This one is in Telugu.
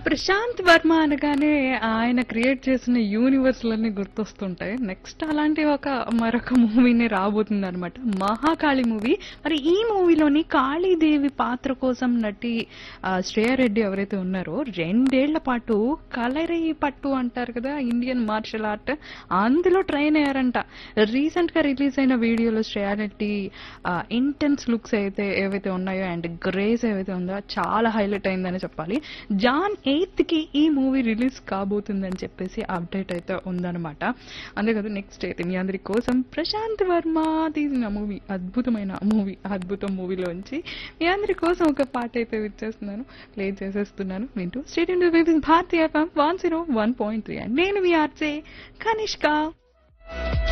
ప్రశాంత్ వర్మ అనగానే ఆయన క్రియేట్ చేసిన యూనివర్స్లన్నీ గుర్తొస్తుంటాయి నెక్స్ట్ అలాంటి ఒక మరొక మూవీని రాబోతుంది అనమాట మహాకాళి మూవీ మరి ఈ మూవీలోని కాళీదేవి పాత్ర కోసం నటి ఆ, శ్రేయారెడ్డి ఎవరైతే ఉన్నారో రెండేళ్ల పాటు కలరి పట్టు అంటారు కదా ఇండియన్ మార్షల్ ఆర్ట్ అందులో ట్రైన్ అయ్యారంట రీసెంట్ గా రిలీజ్ అయిన వీడియోలో శ్రేయారెడ్డి ఇంటెన్స్ లుక్స్ అయితే ఏవైతే ఉన్నాయో అండ్ గ్రేస్ ఏవైతే ఉందో చాలా హైలైట్ అయిందని చెప్పాలి జాన్ ఎయిత్ కి ఈ మూవీ రిలీజ్ కాబోతుందని చెప్పేసి అప్డేట్ అయితే ఉందన్నమాట అంతే కదా నెక్స్ట్ అయితే మీ అందరి కోసం ప్రశాంత్ వర్మ తీసిన మూవీ అద్భుతమైన మూవీ అద్భుతం మూవీలోంచి మీ అందరి కోసం ఒక పాట అయితే ఇచ్చేస్తున్నాను ప్లే చేసేస్తున్నాను వింటూ స్టేట్ ఇండియా భారతీయ one zero one point three నేను మీ ఆర్జే కనిష్క